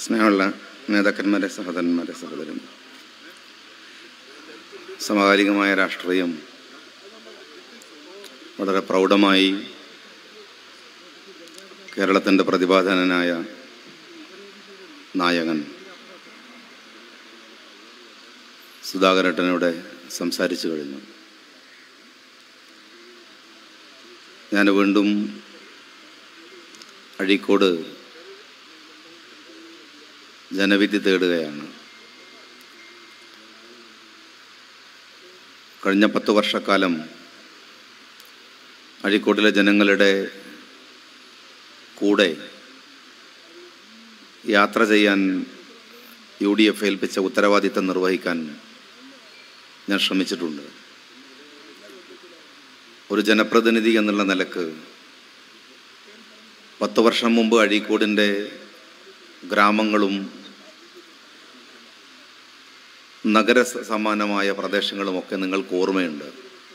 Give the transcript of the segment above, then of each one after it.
സ്നേഹമുള്ള നേതാക്കന്മാരെ സഹോദരന്മാരെ സഹോദരന്മാർ സമകാലികമായ രാഷ്ട്രീയം വളരെ പ്രൗഢമായി കേരളത്തിൻ്റെ പ്രതിപാദനനായ നായകൻ സുധാകരട്ടനോടെ സംസാരിച്ചു കഴിഞ്ഞു ഞാൻ വീണ്ടും അഴീക്കോട് ജനവിധി തേടുകയാണ് കഴിഞ്ഞ പത്ത് വർഷക്കാലം അഴീക്കോട്ടിലെ ജനങ്ങളുടെ കൂടെ യാത്ര ചെയ്യാൻ യു ഡി എഫ് ഏൽപ്പിച്ച ഉത്തരവാദിത്തം നിർവഹിക്കാൻ ഞാൻ ശ്രമിച്ചിട്ടുണ്ട് ഒരു ജനപ്രതിനിധി എന്നുള്ള നിലക്ക് പത്ത് വർഷം മുമ്പ് അഴീക്കോടിൻ്റെ ഗ്രാമങ്ങളും നഗര സ- സമാനമായ പ്രദേശങ്ങളുമൊക്കെ നിങ്ങൾക്ക് ഓർമ്മയുണ്ട്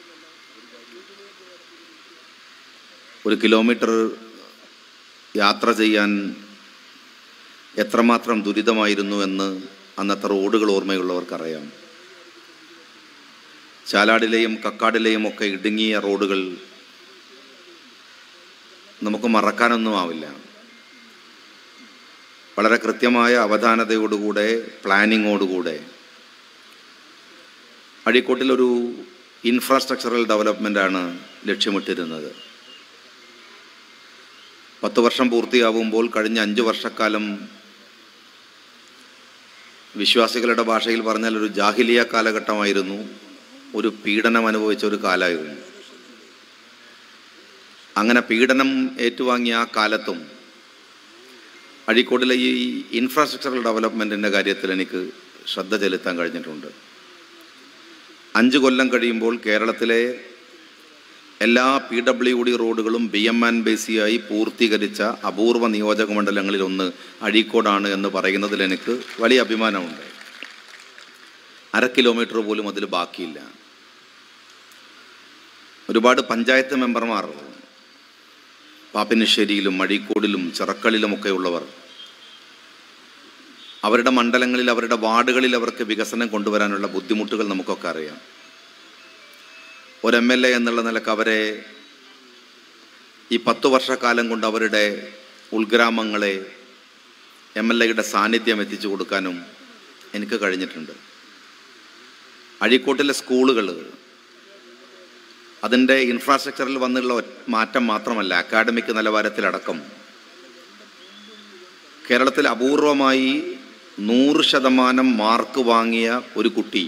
ഒരു കിലോമീറ്റർ യാത്ര ചെയ്യാൻ എത്രമാത്രം ദുരിതമായിരുന്നു എന്ന് അന്നത്തെ റോഡുകൾ ഓർമ്മയുള്ളവർക്കറിയാം ചാലാടിലെയും കക്കാടിലെയും ഒക്കെ ഇടുങ്ങിയ റോഡുകൾ നമുക്ക് മറക്കാനൊന്നും ആവില്ല വളരെ കൃത്യമായ അവധാനതയോടുകൂടെ പ്ലാനിങ്ങോടുകൂടെ അഴീക്കോട്ടിലൊരു ഇൻഫ്രാസ്ട്രക്ചറൽ ഡെവലപ്മെൻ്റാണ് ലക്ഷ്യമിട്ടിരുന്നത് പത്ത് വർഷം പൂർത്തിയാവുമ്പോൾ കഴിഞ്ഞ അഞ്ച് വർഷക്കാലം വിശ്വാസികളുടെ ഭാഷയിൽ പറഞ്ഞാൽ ഒരു ജാഹിലിയ കാലഘട്ടമായിരുന്നു ഒരു പീഡനം അനുഭവിച്ച ഒരു കാലമായിരുന്നു അങ്ങനെ പീഡനം ഏറ്റുവാങ്ങിയ ആ കാലത്തും അഴീക്കോട്ടിലെ ഈ ഇൻഫ്രാസ്ട്രക്ചറൽ ഡെവലപ്മെൻറ്റിൻ്റെ കാര്യത്തിൽ എനിക്ക് ശ്രദ്ധ ചെലുത്താൻ കഴിഞ്ഞിട്ടുണ്ട് അഞ്ച് കൊല്ലം കഴിയുമ്പോൾ കേരളത്തിലെ എല്ലാ പി ഡബ്ല്യു ഡി റോഡുകളും ബി എം ആൻ ബേസിയായി പൂർത്തീകരിച്ച അപൂർവ നിയോജക മണ്ഡലങ്ങളിൽ ഒന്ന് അഴീക്കോടാണ് എന്ന് പറയുന്നതിൽ എനിക്ക് വലിയ അഭിമാനമുണ്ട് അര കിലോമീറ്റർ പോലും അതിൽ ബാക്കിയില്ല ഒരുപാട് പഞ്ചായത്ത് മെമ്പർമാർ പാപ്പിനിശ്ശേരിയിലും അഴീക്കോടിലും ചിറക്കളിലുമൊക്കെ ഉള്ളവർ അവരുടെ മണ്ഡലങ്ങളിൽ അവരുടെ വാർഡുകളിൽ അവർക്ക് വികസനം കൊണ്ടുവരാനുള്ള ബുദ്ധിമുട്ടുകൾ നമുക്കൊക്കെ അറിയാം ഒരു എം എൽ എ എന്നുള്ള നിലക്ക് അവരെ ഈ പത്തു വർഷക്കാലം കൊണ്ട് അവരുടെ ഉൾഗ്രാമങ്ങളെ എം എൽ എയുടെ സാന്നിധ്യം എത്തിച്ചു കൊടുക്കാനും എനിക്ക് കഴിഞ്ഞിട്ടുണ്ട് അഴീക്കോട്ടിലെ സ്കൂളുകൾ അതിൻ്റെ ഇൻഫ്രാസ്ട്രക്ചറിൽ വന്നുള്ള ഒറ്റ- മാറ്റം മാത്രമല്ല അക്കാഡമിക് നിലവാരത്തിലടക്കം കേരളത്തിൽ അപൂർവമായി നൂറ് ശതമാനം മാർക്ക് വാങ്ങിയ ഒരു കുട്ടി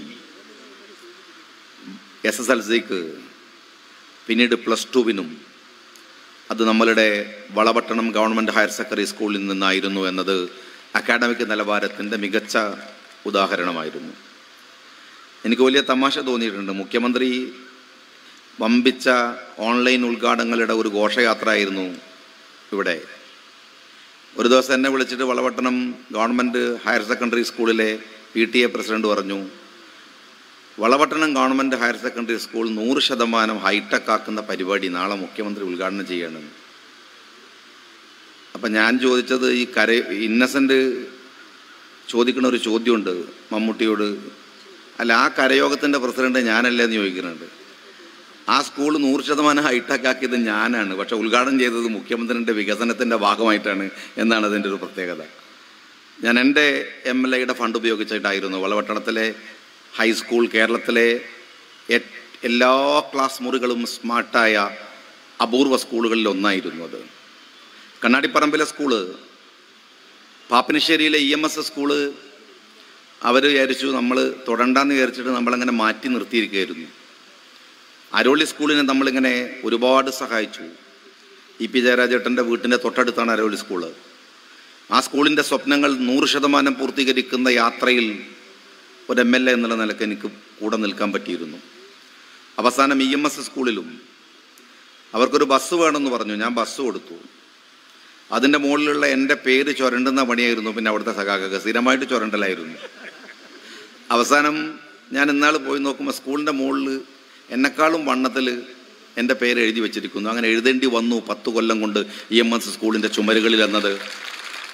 എസ് എസ് എൽ സിക്ക് പിന്നീട് പ്ലസ് ടുവിനും അത് നമ്മളുടെ വളപട്ടണം ഗവൺമെൻറ് ഹയർ സെക്കൻഡറി സ്കൂളിൽ നിന്നായിരുന്നു എന്നത് അക്കാഡമിക് നിലവാരത്തിൻ്റെ മികച്ച ഉദാഹരണമായിരുന്നു എനിക്ക് വലിയ തമാശ തോന്നിയിട്ടുണ്ട് മുഖ്യമന്ത്രി വമ്പിച്ച ഓൺലൈൻ ഉദ്ഘാടനങ്ങളുടെ ഒരു ഘോഷയാത്ര ആയിരുന്നു ഇവിടെ ഒരു ദിവസം എന്നെ വിളിച്ചിട്ട് വളപട്ടണം ഗവൺമെൻറ് ഹയർ സെക്കൻഡറി സ്കൂളിലെ പി ടി എ പ്രസിഡന്റ് പറഞ്ഞു Valapattanam government higher secondary school നൂറ് ശതമാനം ഹൈടെക് ആക്കുന്ന പരിപാടി നാളെ മുഖ്യമന്ത്രി ഉദ്ഘാടനം ചെയ്യണം അപ്പം ഞാൻ ചോദിച്ചത് ഈ കര ഇന്നസെൻ്റ് ചോദിക്കുന്ന ഒരു ചോദ്യമുണ്ട് മമ്മൂട്ടിയോട് അല്ല ആ കരയോഗത്തിൻ്റെ പ്രസിഡന്റ് ഞാനല്ലേ എന്ന് ചോദിക്കുന്നുണ്ട് ആ സ്കൂൾ നൂറ് ശതമാനം ഹൈടെക് ആക്കിയത് ഞാനാണ് പക്ഷെ ഉദ്ഘാടനം ചെയ്തത് മുഖ്യമന്ത്രിൻ്റെ വികസനത്തിൻ്റെ ഭാഗമായിട്ടാണ് എന്നാണ് അതിൻ്റെ ഒരു പ്രത്യേകത ഞാൻ എൻ്റെ എം എൽ എയുടെ ഫണ്ട് ഉപയോഗിച്ചിട്ടായിരുന്നു വളപട്ടണത്തിലെ ഹൈസ്കൂൾ കേരളത്തിലെ എ- എല്ലാ ക്ലാസ് മുറികളും സ്മാർട്ടായ അപൂർവ സ്കൂളുകളിൽ ഒന്നായിരുന്നു അത് കണ്ണാടിപ്പറമ്പിലെ സ്കൂള് പാപ്പിനിശ്ശേരിയിലെ ഇ എം എസ് സ്കൂള് അവർ വിചാരിച്ചു നമ്മൾ തുടണ്ടാന്ന് വിചാരിച്ചിട്ട് നമ്മളങ്ങനെ മാറ്റി നിർത്തിയിരിക്കുകയായിരുന്നു അരോളി സ്കൂളിനെ നമ്മളിങ്ങനെ ഒരുപാട് സഹായിച്ചു ഇ പി ജയരാജേട്ടൻ്റെ വീട്ടിൻ്റെ തൊട്ടടുത്താണ് അരോളി സ്കൂള് ആ സ്കൂളിൻ്റെ സ്വപ്നങ്ങൾ നൂറ് ശതമാനം പൂർത്തീകരിക്കുന്ന യാത്രയിൽ ഒരു എം എൽ എ എന്നുള്ള നിലക്ക് എനിക്ക് കൂടെ നിൽക്കാൻ പറ്റിയിരുന്നു അവസാനം ഇ എം എസ് സ്കൂളിലും അവർക്കൊരു ബസ് വേണമെന്ന് പറഞ്ഞു ഞാൻ ബസ് കൊടുത്തു അതിൻ്റെ മുകളിലുള്ള എൻ്റെ പേര് ചുരണ്ടുന്ന പണിയായിരുന്നു പിന്നെ അവിടുത്തെ സഖാക്കൾക്ക് സ്ഥിരമായിട്ട് ചുരണ്ടലായിരുന്നു അവസാനം ഞാൻ ഇന്നാൾ പോയി നോക്കുമ്പോൾ സ്കൂളിൻ്റെ മുകളിൽ എന്നെക്കാളും വണ്ണത്തിൽ എൻ്റെ പേര് എഴുതി വെച്ചിരിക്കുന്നു അങ്ങനെ എഴുതേണ്ടി വന്നു പത്ത് കൊല്ലം കൊണ്ട് ഇ എം എസ് സ്കൂളിൻ്റെ ചുമരുകളിൽ എന്നത്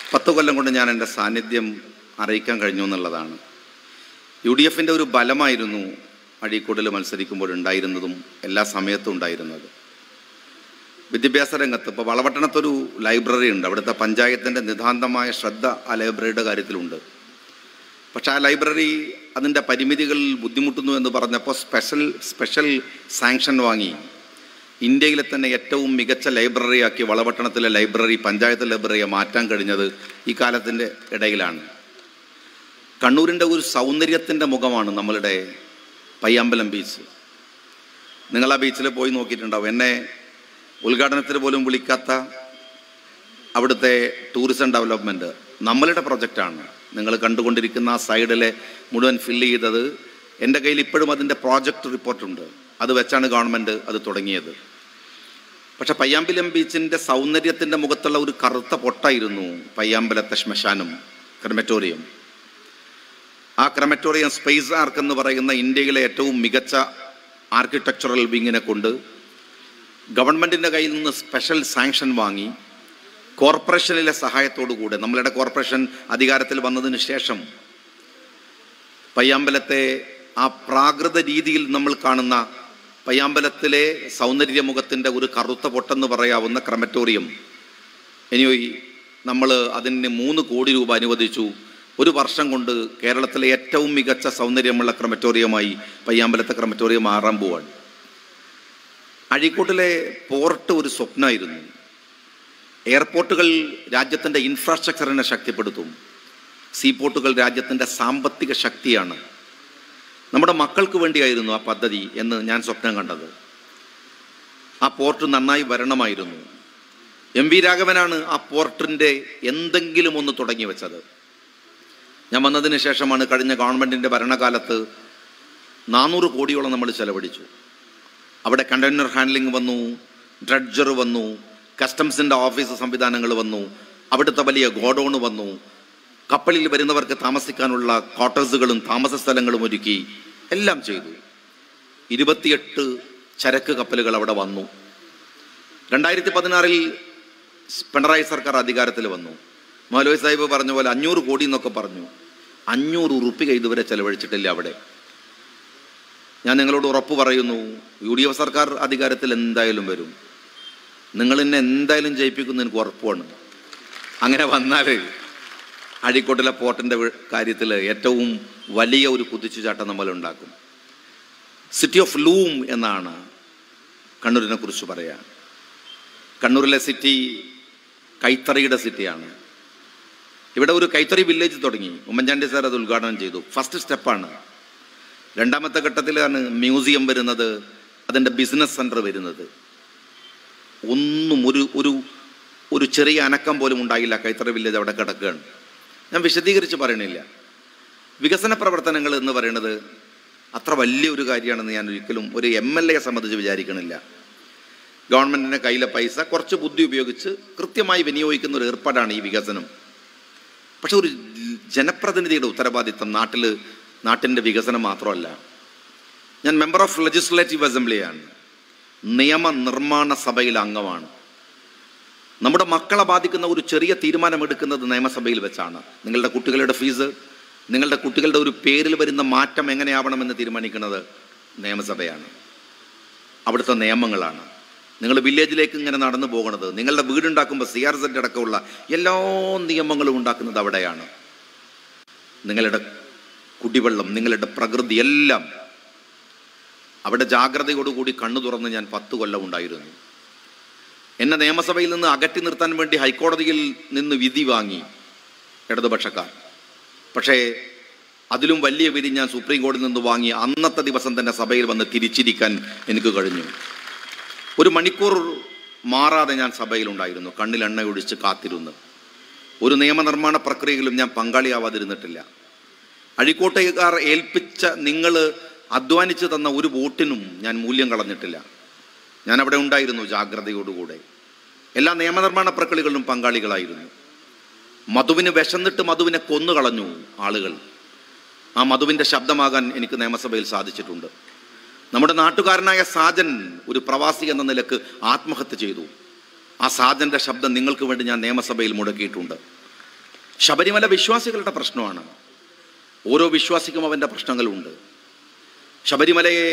പത്ത് കൊല്ലം കൊണ്ട് ഞാൻ എൻ്റെ സാന്നിധ്യം അറിയിക്കാൻ കഴിഞ്ഞു എന്നുള്ളതാണ് യു ഡി എഫിൻ്റെ ഒരു ബലമായിരുന്നു അഴീക്കോടിൽ മത്സരിക്കുമ്പോൾ ഉണ്ടായിരുന്നതും എല്ലാ സമയത്തും ഉണ്ടായിരുന്നത് വിദ്യാഭ്യാസ രംഗത്ത് ഇപ്പോൾ വളപട്ടണത്തൊരു ലൈബ്രറി ഉണ്ട് അവിടുത്തെ പഞ്ചായത്തിൻ്റെ നിതാന്തമായ ശ്രദ്ധ ആ ലൈബ്രറിയുടെ കാര്യത്തിലുണ്ട് പക്ഷെ ആ ലൈബ്രറി അതിൻ്റെ പരിമിതികൾ ബുദ്ധിമുട്ടുന്നു എന്ന് പറഞ്ഞപ്പോൾ സ്പെഷ്യൽ സ്പെഷ്യൽ സാങ്ഷൻ വാങ്ങി ഇന്ത്യയിലെ തന്നെ ഏറ്റവും മികച്ച ലൈബ്രറിയാക്കി വളപട്ടണത്തിലെ ലൈബ്രറി പഞ്ചായത്ത് ലൈബ്രറിയെ മാറ്റാൻ കഴിഞ്ഞത് ഈ കാലത്തിൻ്റെ ഇടയിലാണ് കണ്ണൂരിൻ്റെ ഒരു സൗന്ദര്യത്തിൻ്റെ മുഖമാണ് നമ്മളുടെ പയ്യാമ്പലം ബീച്ച് നിങ്ങൾ ആ ബീച്ചിൽ പോയി നോക്കിയിട്ടുണ്ടാവും എന്നെ ഉദ്ഘാടനത്തിന് പോലും വിളിക്കാത്ത അവിടുത്തെ ടൂറിസം ഡെവലപ്മെൻറ്റ് നമ്മളുടെ പ്രൊജക്റ്റാണ് നിങ്ങൾ കണ്ടുകൊണ്ടിരിക്കുന്ന ആ സൈഡിലെ മുഴുവൻ ഫില്ല് ചെയ്തത് എൻ്റെ കയ്യിൽ ഇപ്പോഴും അതിൻ്റെ പ്രോജക്റ്റ് റിപ്പോർട്ടുണ്ട് അത് വെച്ചാണ് ഗവൺമെൻറ് അത് തുടങ്ങിയത് പക്ഷെ പയ്യാമ്പലം ബീച്ചിൻ്റെ സൗന്ദര്യത്തിൻ്റെ മുഖത്തുള്ള ഒരു കറുത്ത പൊട്ടായിരുന്നു പയ്യാമ്പലത്തെ ശ്മശാനം ക്രമറ്റോറിയം ആ ക്രമറ്റോറിയം സ്പേസ് ആർക്ക് എന്ന് പറയുന്ന ഇന്ത്യയിലെ ഏറ്റവും മികച്ച ആർക്കിടെക്ചറൽ വിങ്ങിനെ കൊണ്ട് ഗവൺമെൻറ്റിൻ്റെ കയ്യിൽ നിന്ന് സ്പെഷ്യൽ സാങ്ഷൻ വാങ്ങി കോർപ്പറേഷനിലെ സഹായത്തോടു കൂടെ നമ്മളുടെ കോർപ്പറേഷൻ അധികാരത്തിൽ വന്നതിന് ശേഷം പയ്യാമ്പലത്തെ ആ പ്രാകൃത രീതിയിൽ നമ്മൾ കാണുന്ന പയ്യാമ്പലത്തിലെ സൗന്ദര്യമുഖത്തിൻ്റെ ഒരു കറുത്ത പൊട്ടെന്ന് പറയാവുന്ന ക്രമറ്റോറിയം ഇനി നമ്മൾ അതിന് മൂന്ന് കോടി രൂപ അനുവദിച്ചു ഒരു വർഷം കൊണ്ട് കേരളത്തിലെ ഏറ്റവും മികച്ച സൗന്ദര്യമുള്ള ക്രമറ്റോറിയമായി പയ്യാമ്പലത്തെ ക്രമറ്റോറിയം മാറാൻ പോവാണ് അഴീക്കോട്ടിലെ പോർട്ട് ഒരു സ്വപ്നമായിരുന്നു എയർപോർട്ടുകൾ രാജ്യത്തിൻ്റെ ഇൻഫ്രാസ്ട്രക്ചറിനെ ശക്തിപ്പെടുത്തും സീപോർട്ടുകൾ രാജ്യത്തിൻ്റെ സാമ്പത്തിക ശക്തിയാണ് നമ്മുടെ മക്കൾക്ക് വേണ്ടിയായിരുന്നു ആ പദ്ധതി എന്ന് ഞാൻ സ്വപ്നം കണ്ടത് ആ പോർട്ട് നന്നായി വരണമായിരുന്നു എം വി രാഘവനാണ് ആ പോർട്ടിൻ്റെ എന്തെങ്കിലും ഒന്ന് തുടങ്ങി വെച്ചത് ഞാൻ വന്നതിന് ശേഷമാണ് കഴിഞ്ഞ ഗവൺമെൻറ്റിൻ്റെ ഭരണകാലത്ത് നാനൂറ് കോടിയോളം നമ്മൾ ചെലവഴിച്ചു അവിടെ കണ്ടെയ്നർ ഹാൻഡ്ലിംഗ് വന്നു ഡ്രഡ്ജർ വന്നു കസ്റ്റംസിൻ്റെ ഓഫീസ് സംവിധാനങ്ങൾ വന്നു അവിടുത്തെ വലിയ ഗോഡൗൺ വന്നു കപ്പലിൽ വരുന്നവർക്ക് താമസിക്കാനുള്ള ക്വാർട്ടേഴ്സുകളും താമസ സ്ഥലങ്ങളും ഒരുക്കി എല്ലാം ചെയ്തു ഇരുപത്തിയെട്ട് ചരക്ക് കപ്പലുകൾ അവിടെ വന്നു രണ്ടായിരത്തി പതിനാറിൽ പിണറായി സർക്കാർ അധികാരത്തിൽ വന്നു മൗലവി സാഹിബ് പറഞ്ഞ പോലെ അഞ്ഞൂറ് കോടി എന്നൊക്കെ പറഞ്ഞു അഞ്ഞൂറ് ഉറുപ്പിക ഇതുവരെ ചെലവഴിച്ചിട്ടില്ല അവിടെ ഞാൻ നിങ്ങളോട് ഉറപ്പ് പറയുന്നു യു ഡി എഫ് സർക്കാർ അധികാരത്തിൽ എന്തായാലും വരും നിങ്ങൾ എന്നെ എന്തായാലും ജയിപ്പിക്കുന്ന എനിക്ക് ഉറപ്പാണ് അങ്ങനെ വന്നാൽ അഴീക്കോട്ടിലെ പോർട്ടിൻ്റെ കാര്യത്തിൽ ഏറ്റവും വലിയ ഒരു കുതിച്ചുചാട്ടം നമ്മൾ ഉണ്ടാക്കും സിറ്റി ഓഫ് ലൂം എന്നാണ് കണ്ണൂരിനെ കുറിച്ച് പറയാൻ കണ്ണൂരിലെ സിറ്റി കൈത്തറിയുടെ സിറ്റിയാണ് ഇവിടെ ഒരു കൈത്തറി വില്ലേജ് തുടങ്ങി ഉമ്മൻചാണ്ടി സാർ അത് ഉദ്ഘാടനം ചെയ്തു ഫസ്റ്റ് സ്റ്റെപ്പാണ് രണ്ടാമത്തെ ഘട്ടത്തിലാണ് മ്യൂസിയം വരുന്നത് അതിൻ്റെ ബിസിനസ് സെൻറ്റർ വരുന്നത് ഒന്നും ഒരു ഒരു ഒരു ചെറിയ അനക്കം പോലും ഉണ്ടായില്ല കൈത്തറി വില്ലേജ് അവിടെ കിടക്കുകയാണ് ഞാൻ വിശദീകരിച്ച് പറയണില്ല വികസന പ്രവർത്തനങ്ങൾ എന്ന് പറയുന്നത് അത്ര വലിയൊരു കാര്യമാണെന്ന് ഞാൻ ഒരിക്കലും ഒരു എം എൽ എയെ സംബന്ധിച്ച് വിചാരിക്കണില്ല ഗവൺമെൻറ്റിൻ്റെ കയ്യിലെ പൈസ കുറച്ച് ബുദ്ധി ഉപയോഗിച്ച് കൃത്യമായി വിനിയോഗിക്കുന്ന ഒരു ഏർപ്പാടാണ് ഈ വികസനം പക്ഷെ ഒരു ജനപ്രതിനിധിയുടെ ഉത്തരവാദിത്തം നാട്ടിൽ നാട്ടിൻ്റെ വികസനം മാത്രമല്ല ഞാൻ മെമ്പർ ഓഫ് ലെജിസ്ലേറ്റീവ് അസംബ്ലിയാണ് നിയമനിർമ്മാണ സഭയിലെ അംഗമാണ് നമ്മുടെ മക്കളെ ബാധിക്കുന്ന ഒരു ചെറിയ തീരുമാനമെടുക്കുന്നത് നിയമസഭയിൽ വെച്ചാണ് നിങ്ങളുടെ കുട്ടികളുടെ ഫീസ് നിങ്ങളുടെ കുട്ടികളുടെ ഒരു പേരിൽ വരുന്ന മാറ്റം എങ്ങനെയാവണമെന്ന് തീരുമാനിക്കുന്നത് നിയമസഭയാണ് അവിടുത്തെ നിയമങ്ങളാണ് നിങ്ങൾ വില്ലേജിലേക്ക് ഇങ്ങനെ നടന്നു പോകുന്നത് നിങ്ങളുടെ വീടുണ്ടാക്കുമ്പോൾ സി ആർ സെറ്റ് അടക്കമുള്ള എല്ലാ നിയമങ്ങളും ഉണ്ടാക്കുന്നത് അവിടെയാണ് നിങ്ങളുടെ കുടിവെള്ളം നിങ്ങളുടെ പ്രകൃതി എല്ലാം അവിടെ ജാഗ്രതയോടുകൂടി കണ്ണു തുറന്ന് ഞാൻ പത്ത് കൊല്ലം ഉണ്ടായിരുന്നു എന്നെ നിയമസഭയിൽ നിന്ന് അകറ്റി നിർത്താൻ വേണ്ടി ഹൈക്കോടതിയിൽ നിന്ന് വിധി വാങ്ങി ഇടതുപക്ഷക്കാർ പക്ഷേ അതിലും വലിയ വിധി ഞാൻ സുപ്രീം കോടതിയിൽ നിന്ന് വാങ്ങി അന്നത്തെ ദിവസം തന്നെ സഭയിൽ വന്ന് തിരിച്ചിരിക്കാൻ എനിക്ക് കഴിഞ്ഞു ഒരു മണിക്കൂർ മാറാതെ ഞാൻ സഭയിലുണ്ടായിരുന്നു കണ്ണിൽ എണ്ണ ഒഴിച്ച് കാത്തിരുന്ന് ഒരു നിയമനിർമ്മാണ പ്രക്രിയയിലും ഞാൻ പങ്കാളിയാവാതിരുന്നിട്ടില്ല അഴിക്കോട്ടേക്കാർ ഏൽപ്പിച്ച നിങ്ങൾ അധ്വാനിച്ച് തന്ന ഒരു വോട്ടിനും ഞാൻ മൂല്യം കളഞ്ഞിട്ടില്ല ഞാൻ അവിടെ ഉണ്ടായിരുന്നു ജാഗ്രതയോടുകൂടെ എല്ലാ നിയമനിർമ്മാണ പ്രക്രിയകളിലും പങ്കാളികളായിരുന്നു മധുവിന് വിശന്നിട്ട് മധുവിനെ കൊന്നു കളഞ്ഞു ആളുകൾ ആ മധുവിൻ്റെ ശബ്ദമാകാൻ എനിക്ക് നിയമസഭയിൽ സാധിച്ചിട്ടുണ്ട് നമ്മുടെ നാട്ടുകാരനായ സാജൻ ഒരു പ്രവാസി എന്ന നിലക്ക് ആത്മഹത്യ ചെയ്തു ആ സാജൻ്റെ ശബ്ദം നിങ്ങൾക്ക് വേണ്ടി ഞാൻ നിയമസഭയിൽ മുടക്കിയിട്ടുണ്ട് ശബരിമല വിശ്വാസികളുടെ പ്രശ്നമാണ് ഓരോ വിശ്വാസിക്കും അവൻ്റെ പ്രശ്നങ്ങളുണ്ട് ശബരിമലയെ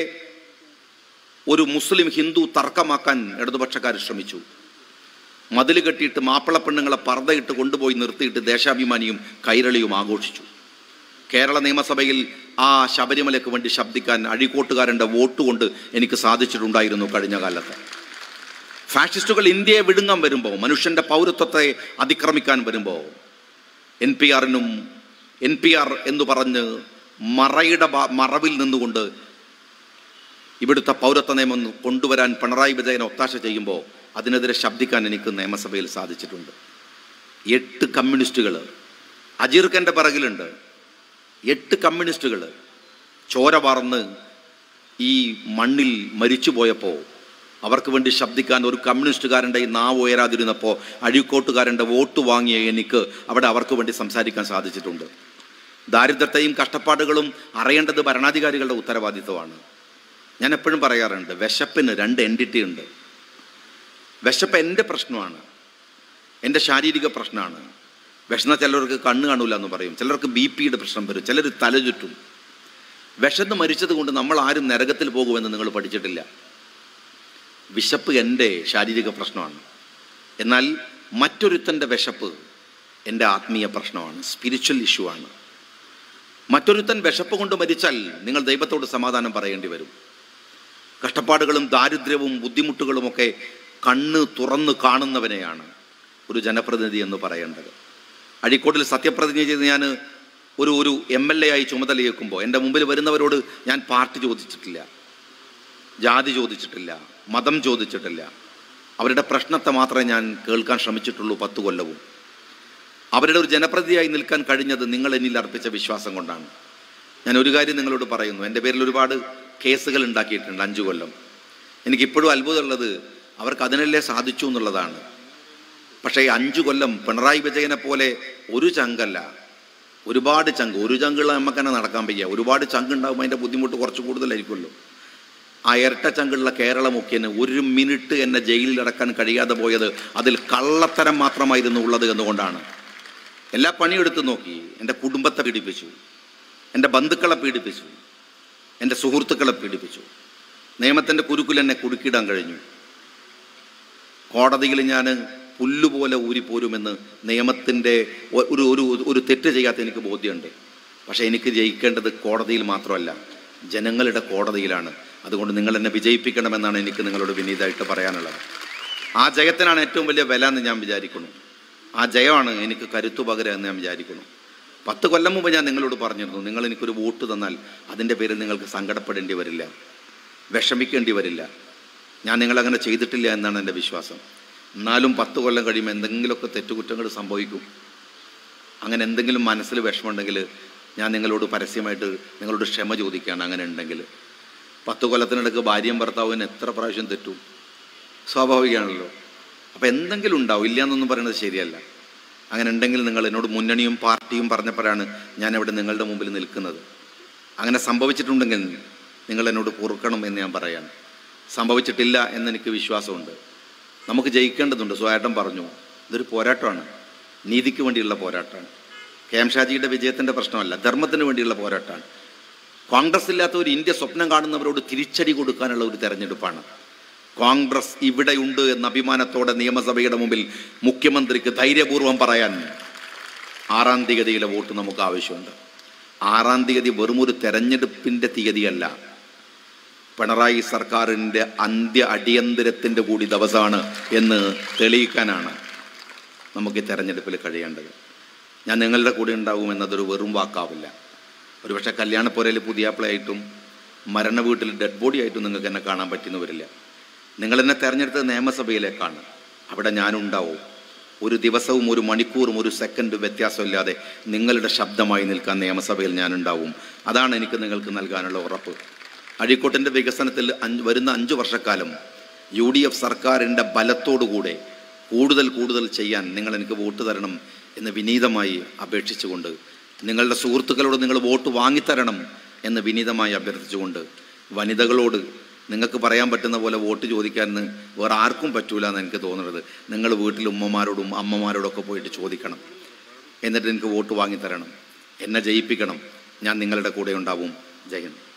ഒരു മുസ്ലിം ഹിന്ദു തർക്കമാക്കാൻ ഇടതുപക്ഷക്കാർ ശ്രമിച്ചു മതിൽ കെട്ടിയിട്ട് മാപ്പിള പെണ്ണുങ്ങളെ പർദ്ദയിട്ട് കൊണ്ടുപോയി നിർത്തിയിട്ട് ദേശാഭിമാനിയും കൈരളിയും ആഘോഷിച്ചു കേരള നിയമസഭയിൽ ആ ശബരിമലയ്ക്ക് വേണ്ടി ശബ്ദിക്കാൻ അഴിക്കോട്ടുകാരൻ്റെ വോട്ട് കൊണ്ട് എനിക്ക് സാധിച്ചിട്ടുണ്ടായിരുന്നു കഴിഞ്ഞ കാലത്ത് ഫാഷിസ്റ്റുകൾ ഇന്ത്യയെ വിഴുങ്ങാൻ വരുമ്പോൾ മനുഷ്യൻ്റെ പൗരത്വത്തെ അതിക്രമിക്കാൻ വരുമ്പോൾ എൻ പി ആറിനും എൻ പി ആർ എന്ന് പറഞ്ഞ് മറയുടെ ഭാ- മറവിൽ നിന്നുകൊണ്ട് ഇവിടുത്തെ പൗരത്വ നിയമം കൊണ്ടുവരാൻ പിണറായി വിജയൻ ഒത്താശ ചെയ്യുമ്പോൾ അതിനെതിരെ ശബ്ദിക്കാൻ എനിക്ക് നിയമസഭയിൽ സാധിച്ചിട്ടുണ്ട് എട്ട് കമ്മ്യൂണിസ്റ്റുകൾ അജീർഖൻ്റെ പിറകിലുണ്ട് എട്ട് കമ്മ്യൂണിസ്റ്റുകൾ ചോര വാർന്ന് ഈ മണ്ണിൽ മരിച്ചു പോയപ്പോൾ അവർക്ക് വേണ്ടി ശബ്ദിക്കാൻ ഒരു കമ്മ്യൂണിസ്റ്റുകാരൻ്റെ ഈ നാവ് ഉയരാതിരുന്നപ്പോൾ അഴീക്കോട്ടുകാരൻ്റെ വോട്ട് വാങ്ങിയ എനിക്ക് അവിടെ അവർക്ക് വേണ്ടി സംസാരിക്കാൻ സാധിച്ചിട്ടുണ്ട് ദാരിദ്ര്യത്തെയും കഷ്ടപ്പാടുകളും അറിയേണ്ടത് ഭരണാധികാരികളുടെ ഉത്തരവാദിത്വമാണ് ഞാൻ എപ്പോഴും പറയാറുണ്ട് വിശപ്പിന് രണ്ട് എൻറ്റിറ്റി ഉണ്ട് വിശപ്പ് എൻ്റെ പ്രശ്നമാണ് എൻ്റെ ശാരീരിക പ്രശ്നമാണ് വിഷന്ന ചിലർക്ക് കണ്ണ് കാണൂല എന്ന് പറയും ചിലർക്ക് ബി പിയുടെ പ്രശ്നം വരും ചിലർ തല ചുറ്റും വിശന്ന് മരിച്ചത് കൊണ്ട് നമ്മൾ ആരും നരകത്തിൽ പോകുമെന്ന് നിങ്ങൾ പഠിച്ചിട്ടില്ല വിശപ്പ് എൻ്റെ ശാരീരിക പ്രശ്നമാണ് എന്നാൽ മറ്റൊരുത്തൻ്റെ വിശപ്പ് എൻ്റെ ആത്മീയ പ്രശ്നമാണ് സ്പിരിച്വൽ ഇഷ്യൂ ആണ് മറ്റൊരുത്തൻ വിശപ്പ് കൊണ്ട് മരിച്ചാൽ നിങ്ങൾ ദൈവത്തോട് സമാധാനം പറയേണ്ടി വരും കഷ്ടപ്പാടുകളും ദാരിദ്ര്യവും ബുദ്ധിമുട്ടുകളുമൊക്കെ കണ്ണ് തുറന്ന് കാണുന്നവനെയാണ് ഒരു ജനപ്രതിനിധി എന്ന് പറയേണ്ടത് അഴീക്കോട്ടിൽ സത്യപ്രതിജ്ഞ ചെയ്ത് ഞാൻ ഒരു ഒരു എം എൽ എ ആയി ചുമതലയേൽക്കുമ്പോൾ എൻ്റെ മുമ്പിൽ വരുന്നവരോട് ഞാൻ പാർട്ടി ചോദിച്ചിട്ടില്ല ജാതി ചോദിച്ചിട്ടില്ല മതം ചോദിച്ചിട്ടില്ല അവരുടെ പ്രശ്നത്തെ മാത്രമേ ഞാൻ കേൾക്കാൻ ശ്രമിച്ചിട്ടുള്ളൂ പത്ത് കൊല്ലവും അവരുടെ ഒരു ജനപ്രതിയായി നിൽക്കാൻ കഴിഞ്ഞത് നിങ്ങൾ എന്നിൽ അർപ്പിച്ച വിശ്വാസം കൊണ്ടാണ് ഞാൻ ഒരു കാര്യം നിങ്ങളോട് പറയുന്നു എൻ്റെ പേരിൽ ഒരുപാട് കേസുകൾ ഉണ്ടാക്കിയിട്ടുണ്ട് അഞ്ചു കൊല്ലം എനിക്കിപ്പോഴും അത്ഭുതമുള്ളത് അവർക്ക് അതിനല്ലേ സാധിച്ചു എന്നുള്ളതാണ് പക്ഷേ ഈ അഞ്ചു കൊല്ലം പിണറായി വിജയനെ പോലെ ഒരു ചങ്കല്ല ഒരുപാട് ചങ്ക് ഒരു ചങ്കുള്ള നമുക്ക് തന്നെ നടക്കാൻ വയ്യ ഒരുപാട് ചങ്ക് ഉണ്ടാകുമ്പോൾ അതിൻ്റെ ബുദ്ധിമുട്ട് കുറച്ച് കൂടുതലായിരിക്കുമല്ലോ ആ ഇരട്ട ചങ്കുള്ള കേരള മുഖ്യന് ഒരു മിനിറ്റ് എന്നെ ജയിലിൽ അടക്കാൻ കഴിയാതെ പോയത് അതിൽ കള്ളത്തരം മാത്രമായിരുന്നു ഉള്ളത് എന്നുകൊണ്ടാണ് എല്ലാ പണിയെടുത്ത് നോക്കി എൻ്റെ കുടുംബത്തെ പീഡിപ്പിച്ചു എൻ്റെ ബന്ധുക്കളെ പീഡിപ്പിച്ചു എൻ്റെ സുഹൃത്തുക്കളെ പീഡിപ്പിച്ചു നിയമത്തിൻ്റെ കുരുക്കിൽ എന്നെ കുടുക്കിയിടാൻ കഴിഞ്ഞു കോടതിയിൽ ഞാൻ പുല്ലുപോലെ ഊരിപ്പോരുമെന്ന് നിയമത്തിൻ്റെ ഒ- ഒരു ഒരു ഒരു തെറ്റ് ചെയ്യാത്ത എനിക്ക് ബോധ്യമുണ്ട് പക്ഷേ എനിക്ക് ജയിക്കേണ്ടത് കോടതിയിൽ മാത്രമല്ല ജനങ്ങളുടെ കോടതിയിലാണ് അതുകൊണ്ട് നിങ്ങൾ എന്നെ വിജയിപ്പിക്കണമെന്നാണ് എനിക്ക് നിങ്ങളോട് വിനീതമായിട്ട് പറയാനുള്ളത് ആ ജയത്തിനാണ് ഏറ്റവും വലിയ വില എന്ന് ഞാൻ വിചാരിക്കുന്നു ആ ജയമാണ് എനിക്ക് കരുത്തു പകരുക എന്ന് ഞാൻ വിചാരിക്കുന്നു പത്ത് കൊല്ലം മുമ്പ് ഞാൻ നിങ്ങളോട് പറഞ്ഞിരുന്നു നിങ്ങൾ എനിക്കൊരു വോട്ട് തന്നാൽ അതിൻ്റെ പേരിൽ നിങ്ങൾക്ക് സങ്കടപ്പെടേണ്ടി വരില്ല വിഷമിക്കേണ്ടി വരില്ല ഞാൻ നിങ്ങളങ്ങനെ ചെയ്തിട്ടില്ല എന്നാണ് എൻ്റെ വിശ്വാസം എന്നാലും പത്ത് കൊല്ലം കഴിയുമ്പോൾ എന്തെങ്കിലുമൊക്കെ തെറ്റുകുറ്റങ്ങൾ സംഭവിക്കും അങ്ങനെ എന്തെങ്കിലും മനസ്സിൽ വിഷമമുണ്ടെങ്കിൽ ഞാൻ നിങ്ങളോട് പരസ്യമായിട്ട് നിങ്ങളോട് ക്ഷമ ചോദിക്കുകയാണ് അങ്ങനെ ഉണ്ടെങ്കിൽ പത്ത് കൊല്ലത്തിനിടയ്ക്ക് ഭാര്യയും ഭർത്താവിന് എത്ര പ്രാവശ്യം തെറ്റും സ്വാഭാവികമാണല്ലോ അപ്പോൾ എന്തെങ്കിലും ഉണ്ടാവും ഇല്ല എന്നൊന്നും പറയുന്നത് ശരിയല്ല അങ്ങനെ ഉണ്ടെങ്കിൽ നിങ്ങൾ എന്നോട് മുന്നണിയും പാർട്ടിയും പറഞ്ഞപ്പോഴാണ് ഞാൻ ഇവിടെ നിങ്ങളുടെ മുമ്പിൽ നിൽക്കുന്നത് അങ്ങനെ സംഭവിച്ചിട്ടുണ്ടെങ്കിൽ നിങ്ങൾ എന്നോട് പൊറുക്കണം എന്ന് ഞാൻ പറയാം സംഭവിച്ചിട്ടില്ല എന്നെനിക്ക് വിശ്വാസമുണ്ട് നമുക്ക് ജയിക്കേണ്ടതുണ്ട് സ്വയേട്ടൻ പറഞ്ഞു ഇതൊരു പോരാട്ടമാണ് നീതിക്ക് വേണ്ടിയുള്ള പോരാട്ടമാണ് കെ എം ഷാജിയുടെ വിജയത്തിൻ്റെ പ്രശ്നമല്ല ധർമ്മത്തിന് വേണ്ടിയുള്ള പോരാട്ടമാണ് കോൺഗ്രസ് ഇല്ലാത്ത ഒരു ഇന്ത്യ സ്വപ്നം കാണുന്നവരോട് തിരിച്ചടി കൊടുക്കാനുള്ള ഒരു തെരഞ്ഞെടുപ്പാണ് കോൺഗ്രസ് ഇവിടെയുണ്ട് എന്ന അഭിമാനത്തോടെ നിയമസഭയുടെ മുമ്പിൽ മുഖ്യമന്ത്രിക്ക് ധൈര്യപൂർവ്വം പറയാൻ ആറാം തീയതിയിലെ വോട്ട് നമുക്ക് ആവശ്യമുണ്ട് ആറാം തീയതി വെറും ഒരു തെരഞ്ഞെടുപ്പിൻ്റെ തീയതിയല്ല പിണറായി സർക്കാരിൻ്റെ അന്ത്യ അടിയന്തരത്തിൻ്റെ കൂടി ദിവസമാണ് എന്ന് തെളിയിക്കാനാണ് നമുക്ക് ഈ തെരഞ്ഞെടുപ്പിൽ കഴിയേണ്ടത് ഞാൻ നിങ്ങളുടെ കൂടെ ഉണ്ടാവും എന്നതൊരു വെറും വാക്കാവില്ല ഒരുപക്ഷെ കല്യാണപ്പുരയിൽ പുതിയാപ്പിളയായിട്ടും മരണ വീട്ടിൽ ഡെഡ് ബോഡി ആയിട്ടും നിങ്ങൾക്ക് എന്നെ കാണാൻ പറ്റിയെന്ന് വരില്ല നിങ്ങൾ എന്നെ തെരഞ്ഞെടുത്തത് നിയമസഭയിലേക്കാണ് അവിടെ ഞാനുണ്ടാവും ഒരു ദിവസവും ഒരു മണിക്കൂറും ഒരു സെക്കൻഡ് വ്യത്യാസമില്ലാതെ നിങ്ങളുടെ ശബ്ദമായി നിൽക്കാൻ നിയമസഭയിൽ ഞാനുണ്ടാവും അതാണ് എനിക്ക് നിങ്ങൾക്ക് നൽകാനുള്ള ഉറപ്പ് അഴീക്കോട്ടിൻ്റെ വികസനത്തിൽ അഞ്ച് വരുന്ന അഞ്ച് വർഷക്കാലം യു ഡി എഫ് സർക്കാരിൻ്റെ ബലത്തോടുകൂടെ കൂടുതൽ കൂടുതൽ ചെയ്യാൻ നിങ്ങൾ എനിക്ക് വോട്ട് തരണം എന്ന് വിനീതമായി അപേക്ഷിച്ചുകൊണ്ട് നിങ്ങളുടെ സുഹൃത്തുക്കളോട് നിങ്ങൾ വോട്ട് വാങ്ങിത്തരണം എന്ന് വിനീതമായി അഭ്യർത്ഥിച്ചുകൊണ്ട് വനിതകളോട് നിങ്ങൾക്ക് പറയാൻ പറ്റുന്ന പോലെ വോട്ട് ചോദിക്കാൻ വേറെ ആർക്കും പറ്റൂല എന്ന് എനിക്ക് തോന്നുന്നത് നിങ്ങൾ വീട്ടിൽ ഉമ്മമാരോടും അമ്മമാരോടൊക്കെ പോയിട്ട് ചോദിക്കണം എന്നിട്ട് എനിക്ക് വോട്ട് വാങ്ങിത്തരണം എന്നെ ജയിപ്പിക്കണം ഞാൻ നിങ്ങളുടെ കൂടെ ഉണ്ടാവും ജയൻ